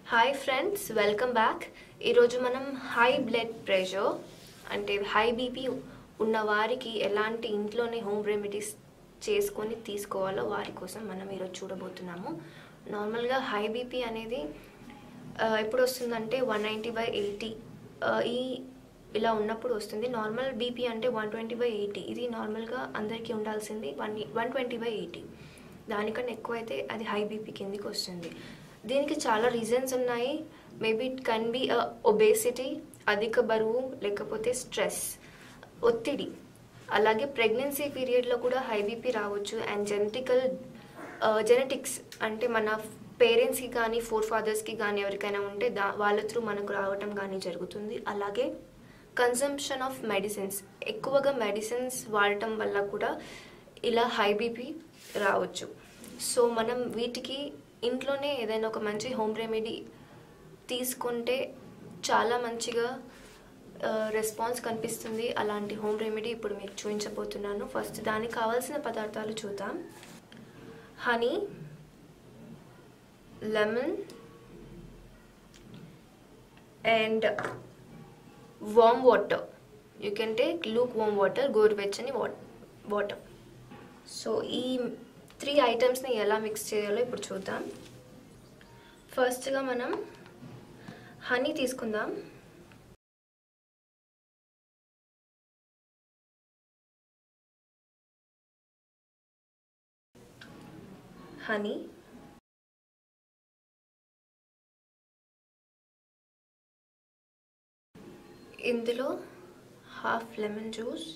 hi friends welcome back ఈరోజు మనం high blood pressure అంటే హై బీపీ ఉన్న వారికి ఎలాంటి ఇంట్లోనే హోమ్ రెమెడీస్ చేసుకొని తీసుకోవాలో వారి కోసం మనం ఈరోజు చూడబోతున్నాము నార్మల్గా హై బీపీ అనేది ఆ, ఎప్పుడు వస్తుందంటే వన్ నైంటీ బై ఎయిటీ ఈ ఇలా ఉన్నప్పుడు వస్తుంది నార్మల్ బీపీ అంటే వన్ ట్వంటీ బై ఎయిటీ ఇది నార్మల్గా అందరికీ ఉండాల్సింది one one twenty by eighty దానికన్నా ఎక్కువ అయితే అది హై బీపీ కిందికి వస్తుంది దీనికి చాలా రీజన్స్ ఉన్నాయి maybe it can be obesity అధిక బరువు లేకపోతే స్ట్రెస్ ఒత్తిడి అలాగే ప్రెగ్నెన్సీ పీరియడ్లో కూడా హై బీపీ రావచ్చు అండ్ జెనెటికల్ జెనెటిక్స్ అంటే మన పేరెంట్స్కి కానీ ఫోర్ ఫాదర్స్కి కానీ ఎవరికైనా ఉంటే దా వాళ్ళ త్రూ మనకు రావటం కానీ జరుగుతుంది అలాగే కన్సంప్షన్ ఆఫ్ మెడిసిన్స్ ఎక్కువగా మెడిసిన్స్ వాడటం వల్ల కూడా ఇలా హై బీపీ రావచ్చు సో మనం వీటికి ఇంట్లోనే ఏదైనా ఒక మంచి హోమ్ రెమెడీ తీసుకుంటే చాలా మంచిగా రెస్పాన్స్ కనిపిస్తుంది అలాంటి హోమ్ రెమెడీ ఇప్పుడు మీకు చూపించబోతున్నాను ఫస్ట్ దానికి కావాల్సిన పదార్థాలు చూద్దాం honey lemon and warm water you can take luke warm water గోరువెచ్చని వాటర్ సో ఈ త్రీ ఐటమ్స్ని ఎలా మిక్స్ చేయాలో ఇప్పుడు చూద్దాం ఫస్ట్గా మనం హనీ తీసుకుందాం హనీ ఇందులో హాఫ్ లెమన్ జ్యూస్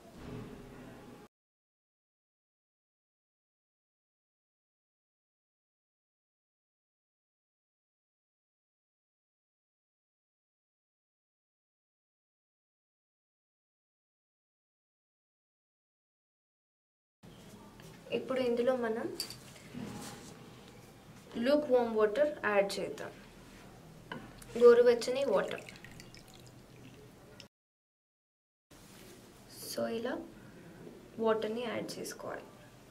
ఇప్పుడు ఇందులో మనం లూక్ వామ్ వాటర్ యాడ్ చేద్దాం గోరువెచ్చని వాటర్ సో ఇలా వాటర్ని యాడ్ చేసుకోవాలి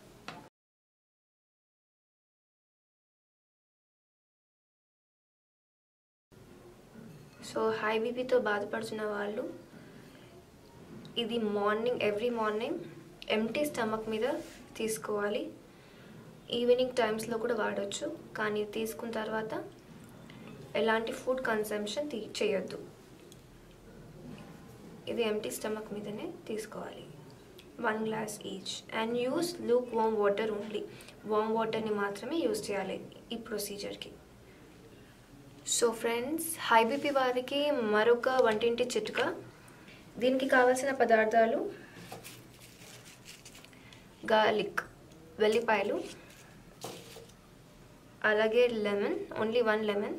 సో హై బీపీతో బాధపడుతున్న వాళ్ళు ఇది morning every morning empty stomach మీద తీసుకోవాలి ఈవినింగ్ టైమ్స్లో కూడా వాడచ్చు కానీ తీసుకున్న తర్వాత ఎలాంటి ఫుడ్ కన్సంప్షన్ తీ చేయొద్దు ఇది ఎంటీ స్టమక్ మీదనే తీసుకోవాలి one glass each and use luke warm water only warm వాటర్ని మాత్రమే యూస్ చేయాలి ఈ ప్రొసీజర్కి సో ఫ్రెండ్స్ హై బీపీ వారికి మరొక వంటింటి చిట్క దీనికి కావాల్సిన పదార్థాలు గార్లిక్ వెల్లిపాయలు అలాగే lemon only one lemon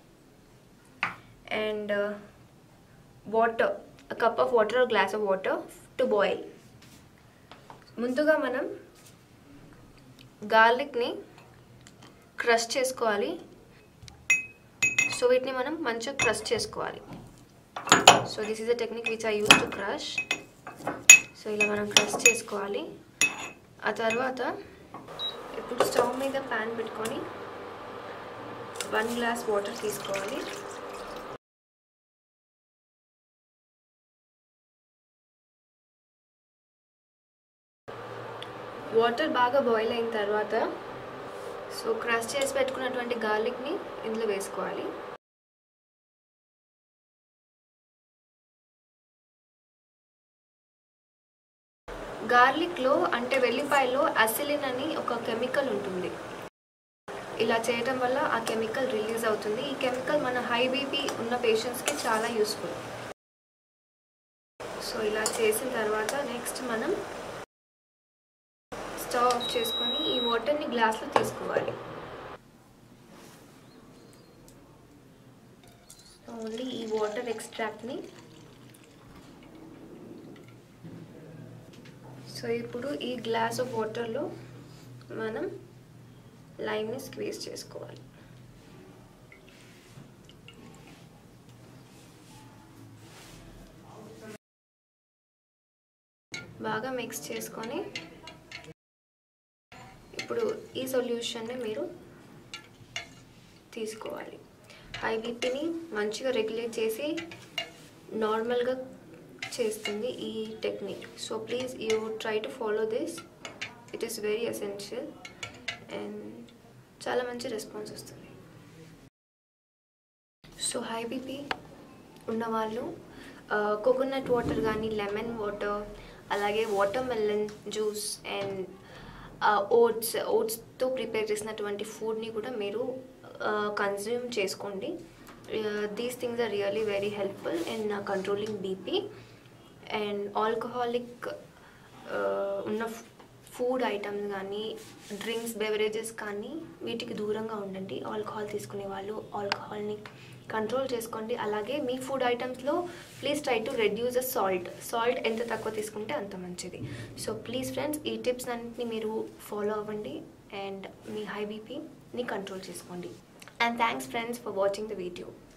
and water cup of water glass of water to boil ముందుగా మనం గార్లిక్ని క్రష్ చేసుకోవాలి సో వీటిని మనం మంచిగా క్రష్ చేసుకోవాలి so this is the technique which I use to crush so ఇలా మనం క్రష్ చేసుకోవాలి ఆ తర్వాత ఇప్పుడు స్టవ్ మీద ప్యాన్ పెట్టుకొని వన్ గ్లాస్ వాటర్ తీసుకోవాలి వాటర్ బాగా బాయిల్ అయిన తర్వాత సో క్రష్ చేసి పెట్టుకున్నటువంటి గార్లిక్ని ఇందులో వేసుకోవాలి గార్లిక్లో అంటే వెల్లిపాయలో అసిలిన్ అని ఒక కెమికల్ ఉంటుంది ఇలా చేయడం వల్ల ఆ కెమికల్ రిలీజ్ అవుతుంది ఈ కెమికల్ మన హై బీపీ ఉన్న పేషెంట్స్కి చాలా యూస్ఫుల్ సో ఇలా చేసిన తర్వాత నెక్స్ట్ మనం స్టవ్ ఆఫ్ చేసుకొని ఈ వాటర్ని గ్లాస్లో తీసుకోవాలి ఓన్లీ ఈ వాటర్ ఎక్స్ట్రాక్ట్ని సో ఇప్పుడు ఈ గ్లాస్ ఆఫ్ వాటర్లో మనం లైమ్ని స్క్వీజ్ చేసుకోవాలి బాగా మిక్స్ చేసుకొని ఇప్పుడు ఈ సొల్యూషన్ని మీరు తీసుకోవాలి హై బీపీని మంచిగా రెగ్యులేట్ చేసి నార్మల్గా చేస్తుంది ఈ technique so please you try to follow this it is very essential and చాలా మంచి రెస్పాన్స్ వస్తుంది సో హై బీపీ ఉన్నవాళ్ళు కోకోనట్ వాటర్ కానీ లెమన్ వాటర్ అలాగే water melon juice and oats ఓట్స్తో ప్రిపేర్ చేసినటువంటి ఫుడ్ని కూడా మీరు కన్జ్యూమ్ చేసుకోండి these things are really very helpful in controlling BP and alcoholic ఉన్న ఫుడ్ ఐటమ్స్ కానీ డ్రింక్స్ బెవరేజెస్ కానీ వీటికి దూరంగా ఉండండి ఆల్కహాల్ తీసుకునే వాళ్ళు ఆల్కహాల్ని కంట్రోల్ చేసుకోండి అలాగే మీ ఫుడ్ ఐటమ్స్లో please try to reduce the salt salt ఎంత తక్కువ తీసుకుంటే అంత మంచిది సో ప్లీజ్ ఫ్రెండ్స్ ఈ టిప్స్ అన్నింటినీ మీరు ఫాలో అవ్వండి అండ్ మీ హై బీపీని కంట్రోల్ చేసుకోండి and thanks friends for watching the video